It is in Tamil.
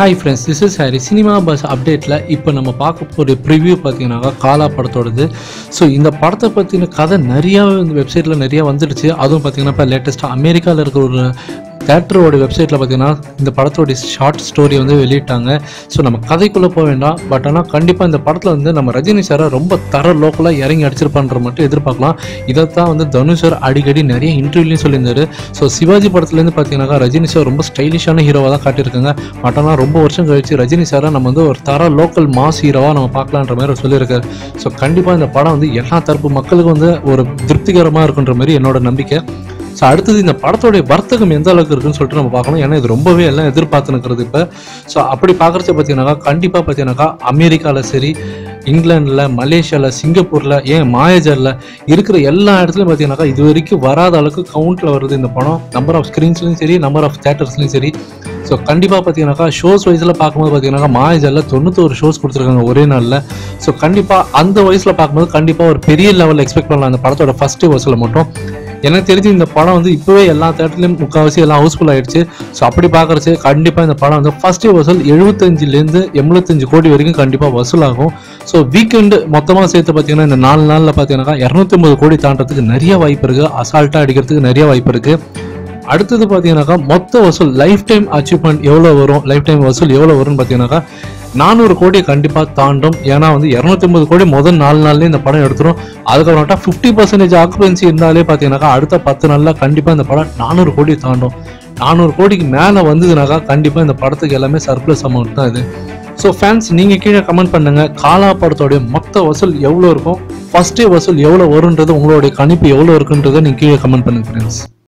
hi friends this is Hari cinema buzz அப்டேட்டில் இப்போ நம்ம பார்க்க போகிற ப்ரிவ்யூ பார்த்தீங்கன்னாக்கா காலா படத்தோடது ஸோ இந்த படத்தை பற்றின கதை நிறையா வெப்சைட்டில் நிறையா வந்துடுச்சு அதுவும் பார்த்தீங்கன்னா இப்போ லேட்டஸ்ட்டாக அமெரிக்காவில் இருக்கிற ஒரு தேட்டரோட வெப்சைட்டில் பார்த்தீங்கன்னா இந்த படத்தோட ஷார்ட் ஸ்டோரி வந்து வெளியிட்டாங்க ஸோ நம்ம கதைக்குள்ளே போக வேண்டாம் பட் ஆனால் கண்டிப்பாக இந்த படத்தில் வந்து நம்ம ரஜினி சாரை ரொம்ப தர லோக்கலாக இறங்கி அடிச்சிருப்பான்ற மட்டும் எதிர்பார்க்கலாம் இதைத்தான் வந்து தனுஷ் சார் அடிக்கடி நிறைய இன்டர்வியூலையும் சொல்லியிருந்தாரு ஸோ சிவாஜி படத்துலேருந்து பார்த்தீங்கன்னாக்கா ரஜினி சார் ரொம்ப ஸ்டைலிஷான ஹீரோவாக தான் காட்டியிருக்காங்க பட் ஆனால் ரொம்ப வருஷம் கழிச்சு ரஜினி சாரை நம்ம வந்து ஒரு தர லோக்கல் மாஸ் ஹீரோவாக நம்ம பார்க்கலான்ற மாதிரி அவர் சொல்லியிருக்காரு ஸோ கண்டிப்பாக இந்த படம் வந்து எல்லா தரப்பு மக்களுக்கும் வந்து ஒரு திருப்திகரமாக இருக்குன்ற மாதிரி என்னோட நம்பிக்கை ஸோ அடுத்தது இந்த படத்தோடைய வர்த்தகம் எந்த அளவுக்கு இருக்குன்னு சொல்லிட்டு நம்ம பார்க்கணும் ஏன்னா இது ரொம்பவே எல்லாம் எதிர்பார்த்து நிற்கிறது இப்போ ஸோ அப்படி பார்க்குறச்ச பார்த்தீங்கன்னாக்கா கண்டிப்பாக பார்த்தீங்கன்னாக்கா அமெரிக்காவில் சரி இங்கிலாண்டில் மலேசியாவில் சிங்கப்பூரில் ஏன் மாயஜரில் இருக்கிற எல்லா இடத்துலையும் பார்த்தீங்கன்னாக்கா இது வரைக்கும் வராத அளவுக்கு கவுண்டில் வருது இந்த படம் நம்பர் ஆஃப் ஸ்க்ரீன்ஸ்லையும் சரி நம்பர் ஆஃப் தேட்டர்ஸ்லையும் சரி ஸோ கண்டிப்பாக பார்த்தீங்கன்னாக்கா ஷோஸ் வைஸில் பார்க்கும்போது பார்த்தீங்கன்னாக்கா மாயஜரில் தொண்ணூத்தோரு ஷோஸ் கொடுத்துருக்காங்க ஒரே நாளில் ஸோ கண்டிப்பாக அந்த வயசில் பார்க்கும்போது கண்டிப்பாக ஒரு பெரிய லெவலில் எக்ஸ்பெக்ட் பண்ணலாம் அந்த படத்தோட ஃபஸ்ட்டு வசூலில் மட்டும் எனக்கு தெரிஞ்சு இந்த படம் வந்து இப்போவே எல்லா தேட்டர்லையும் முக்கால்வாசி எல்லாம் ஹவுஸ்ஃபுல் ஆயிடுச்சு ஸோ அப்படி பார்க்குறச்சு கண்டிப்பாக இந்த படம் வந்து ஃபர்ஸ்ட் வசூல் எழுபத்தஞ்சிலேருந்து எண்பத்தஞ்சு கோடி வரைக்கும் கண்டிப்பாக வசூலாகும் ஸோ வீக்கெண்டு மொத்தமாக சேர்த்து பார்த்தீங்கன்னா இந்த நாலு நாளில் பார்த்தீங்கன்னா இரநூத்தி கோடி தாண்டறதுக்கு நிறைய வாய்ப்பு இருக்குது அசால்ட்டாக அடிக்கிறதுக்கு நிறைய வாய்ப்பு இருக்குது அடுத்தது பார்த்தீங்கன்னாக்கா மொத்த வசூல் லைஃப் டைம் அச்சீவ்மெண்ட் எவ்வளோ வரும் லைஃப் டைம் வசூல் எவ்வளோ வரும்னு பார்த்தீங்கன்னாக்கா நானூறு கோடி கண்டிப்பாக தாண்டும் ஏன்னா வந்து இரநூத்தி ஐம்பது கோடி முதல் நாலு நாள்லேயே இந்த படம் எடுத்துரும் அதுக்கப்புறமேட்டா ஃபிஃப்டி பர்சன்டேஜ் ஆக்குபென்சி இருந்தாலே பார்த்தீங்கன்னாக்கா அடுத்த பத்து நாளில் கண்டிப்பாக இந்த படம் நானூறு கோடி தாண்டும் நானூறு கோடிக்கு மேலே வந்ததுனாக்கா கண்டிப்பாக இந்த படத்துக்கு எல்லாமே சர்ப்ளஸ் அமௌண்ட் தான் இது ஸோ ஃபேன்ஸ் நீங்கள் கீழே கமெண்ட் பண்ணுங்க காலா படத்தோடைய மொத்த வசூல் எவ்வளோ இருக்கும் ஃபர்ஸ்டே வசூல் எவ்வளோ வருன்றது உங்களுடைய கணிப்பு எவ்வளோ இருக்குன்றதை நீங்கள் கீழே கமெண்ட் பண்ணுங்க ஃப்ரெண்ட்ஸ்